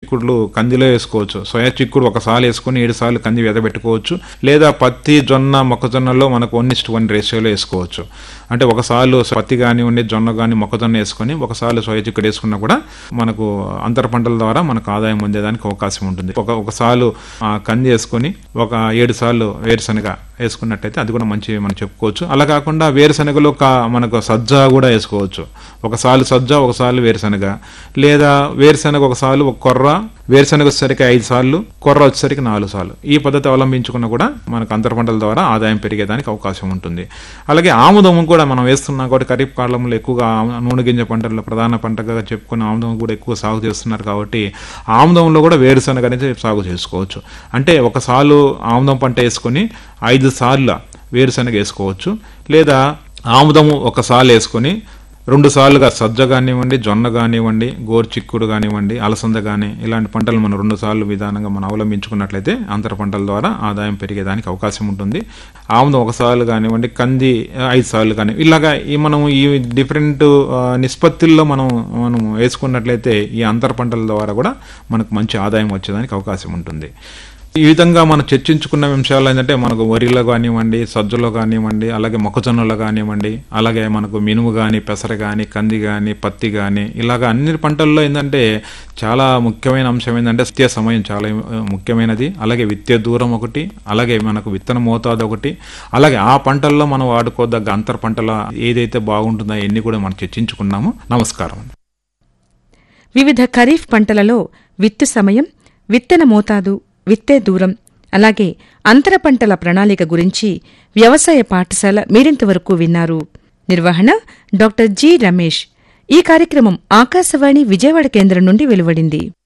చిక్కుడులు కందిలో వేసుకోవచ్చు సోయా చిక్కుడు ఒకసారి వేసుకుని ఏడు సార్లు కంది వెదబెట్టుకోవచ్చు లేదా పత్తి జొన్న మొక్కజొన్నలో మనకు వన్ ఇస్ట్ వన్ రేషియోలో వేసుకోవచ్చు అంటే ఒకసారి పత్తి కానివ్వండి జొన్న కానీ మొక్కజొన్న వేసుకొని ఒకసారి సోయా చిక్కుడు వేసుకున్నా కూడా మనకు అంతర పంటల ద్వారా మనకు ఆదాయం పొందేదానికి అవకాశం ఉంటుంది ఒక ఒకసారి కంది వేసుకొని ఒక ఏడు సార్లు వేరుశనగ వేసుకున్నట్టయితే అది కూడా మంచి మనం చెప్పుకోవచ్చు అలా కాకుండా వేరుశనగలో కా మనకు సజ్జ కూడా వేసుకోవచ్చు ఒకసారి సజ్జ ఒకసారి వేరుశనగ లేదా వేరుశనగ ఒకసారి ఒక కొర్ర వేరుశనగ వచ్చేసరికి ఐదు సార్లు కొర్ర వచ్చేసరికి నాలుగు సార్లు ఈ పద్ధతి అవలంబించుకున్న కూడా మనకు అంతర పంటల ద్వారా ఆదాయం పెరిగేదానికి అవకాశం ఉంటుంది అలాగే ఆముదం కూడా మనం వేస్తున్నాం కాబట్టి ఖరీఫ్ కాలంలో ఎక్కువగా ఆము- నూనె గింజ పంటల్లో ప్రధాన పంటగా చెప్పుకున్న ఆముదం కూడా ఎక్కువ సాగు చేస్తున్నారు కాబట్టి ఆముదంలో కూడా వేరుశనగ అనేది సాగు చేసుకోవచ్చు అంటే ఒకసారి ఆముదం పంట వేసుకొని ఐదు సార్లు వేరుశనగ వేసుకోవచ్చు లేదా ఆముదము ఒకసారి వేసుకొని రెండు సార్లుగా సజ్జ కానివ్వండి జొన్న కానివ్వండి గోరుచిక్కుడు కానివ్వండి అలసంద కానీ ఇలాంటి పంటలు మనం రెండు సార్లు విధానంగా మనం అవలంబించుకున్నట్లయితే అంతర పంటల ద్వారా ఆదాయం పెరిగేదానికి అవకాశం ఉంటుంది ఆముదం ఒకసార్లు కానివ్వండి కంది ఆ, ఐదు సార్లు కానీ ఇలాగా ఈ మనం ఈ డిఫరెంట్ ఆ, నిష్పత్తుల్లో మనం మనం వేసుకున్నట్లయితే ఈ అంతర పంటల ద్వారా కూడా మనకు మంచి ఆదాయం వచ్చేదానికి అవకాశం ఉంటుంది ఈ విధంగా మనం చర్చించుకున్న విషయాలు ఏంటంటే మనకు వరిలో కానివ్వండి సజ్జలో కానివ్వండి అలాగే మొక్కజొన్నలో కానివ్వండి అలాగే మనకు మినుము కానీ పెసర కానీ కంది కానీ పత్తి కానీ ఇలాగ అన్ని పంటల్లో ఏంటంటే చాలా ముఖ్యమైన అంశం ఏంటంటే విత్తే సమయం చాలా ఆ, ముఖ్యమైనది అలాగే విత్తే దూరం ఒకటి అలాగే మనకు విత్తన మోతాదు ఒకటి అలాగే ఆ పంటల్లో మనం వాడుకోదగ్గ అంతర పంటల ఏదైతే బాగుంటుందో ఎన్ని కూడా మనం చర్చించుకున్నాము నమస్కారం వివిధ ఖరీఫ్ పంటలలో విత్తు సమయం విత్తన మోతాదు విత్తే దూరం అలాగే అంతర పంటల ప్రణాళిక గురించి వ్యవసాయ పాఠశాల మీరింతవరకు విన్నారు నిర్వహణ డాక్టర్ జి రమేష్ ఈ కార్యక్రమం ఆకాశవాణి విజయవాడ కేంద్రం నుండి వెలువడింది